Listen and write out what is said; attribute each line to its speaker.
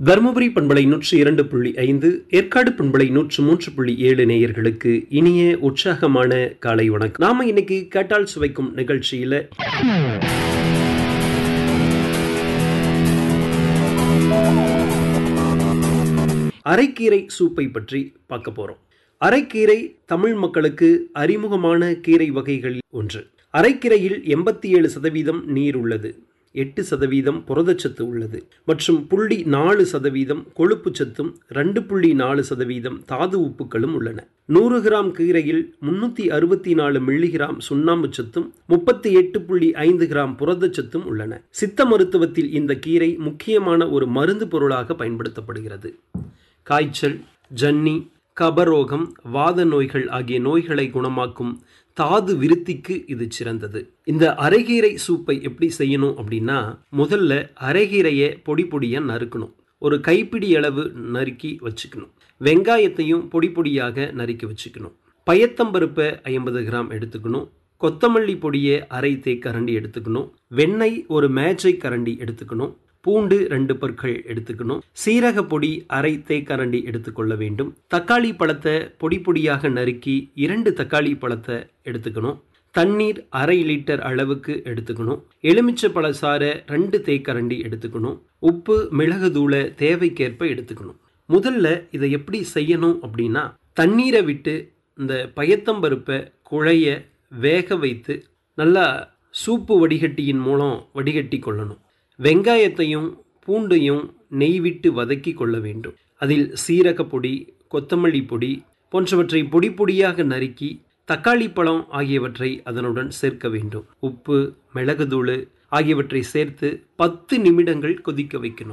Speaker 1: தருமபுரி பண்பலை நூற்றி இரண்டு புள்ளி ஐந்து ஏற்காடு பண்பலை நூற்று மூன்று புள்ளி ஏழு நேயர்களுக்கு இனிய உற்சாகமான காலை வணக்கம் நாம இன்னைக்கு கேட்டால் சுவைக்கும் நிகழ்ச்சியில அரைக்கீரை சூப்பை பற்றி பார்க்க போறோம் அரைக்கீரை தமிழ் மக்களுக்கு அறிமுகமான கீரை வகைகளில் ஒன்று அரைக்கீரையில் எண்பத்தி ஏழு சதவீதம் நீர் உள்ளது எட்டு சதவீதம் புரதச்சத்து உள்ளது மற்றும் புள்ளி நாலு சதவீதம் கொழுப்பு சத்தும் ரெண்டு புள்ளி நாலு சதவீதம் தாது உப்புக்களும் உள்ளன நூறு கிராம் கீரையில் முன்னூற்றி அறுபத்தி நாலு மில்லிகிராம் சுண்ணாம்பு சத்தும் முப்பத்தி எட்டு புள்ளி ஐந்து கிராம் புரதச்சத்தும் உள்ளன சித்த மருத்துவத்தில் இந்த கீரை முக்கியமான ஒரு மருந்து பொருளாக பயன்படுத்தப்படுகிறது காய்ச்சல் ஜன்னி கபரோகம் வாத நோய்கள் ஆகிய நோய்களை குணமாக்கும் தாது விருத்திக்கு இது சிறந்தது இந்த அரைகீரை சூப்பை எப்படி செய்யணும் அப்படின்னா முதல்ல அரைகீரையை பொடி பொடியாக நறுக்கணும் ஒரு கைப்பிடி அளவு நறுக்கி வச்சுக்கணும் வெங்காயத்தையும் பொடி பொடியாக நறுக்கி வச்சுக்கணும் பயத்தம்பருப்பை ஐம்பது கிராம் எடுத்துக்கணும் கொத்தமல்லி பொடியை அரை தேக்கரண்டி எடுத்துக்கணும் வெண்ணெய் ஒரு மேஜை கரண்டி எடுத்துக்கணும் பூண்டு ரெண்டு பற்கள் எடுத்துக்கணும் சீரக பொடி அரை தேக்கரண்டி எடுத்துக்கொள்ள வேண்டும் தக்காளி பழத்தை பொடி பொடியாக நறுக்கி இரண்டு தக்காளி பழத்தை எடுத்துக்கணும் தண்ணீர் அரை லிட்டர் அளவுக்கு எடுத்துக்கணும் எலுமிச்சை பழசாரை ரெண்டு தேக்கரண்டி எடுத்துக்கணும் உப்பு மிளகு தூளை தேவைக்கேற்ப எடுத்துக்கணும் முதல்ல இதை எப்படி செய்யணும் அப்படின்னா தண்ணீரை விட்டு இந்த பயத்தம்பருப்பை குழைய வேக வைத்து நல்லா சூப்பு வடிகட்டியின் மூலம் வடிகட்டி கொள்ளணும் வெங்காயத்தையும் பூண்டையும் நெய் விட்டு வதக்கி கொள்ள வேண்டும் அதில் சீரக பொடி கொத்தமல்லி பொடி போன்றவற்றை பொடி பொடியாக நறுக்கி தக்காளி பழம் ஆகியவற்றை அதனுடன் சேர்க்க வேண்டும் உப்பு மிளகுதூள் ஆகியவற்றை சேர்த்து பத்து நிமிடங்கள் கொதிக்க வைக்கணும்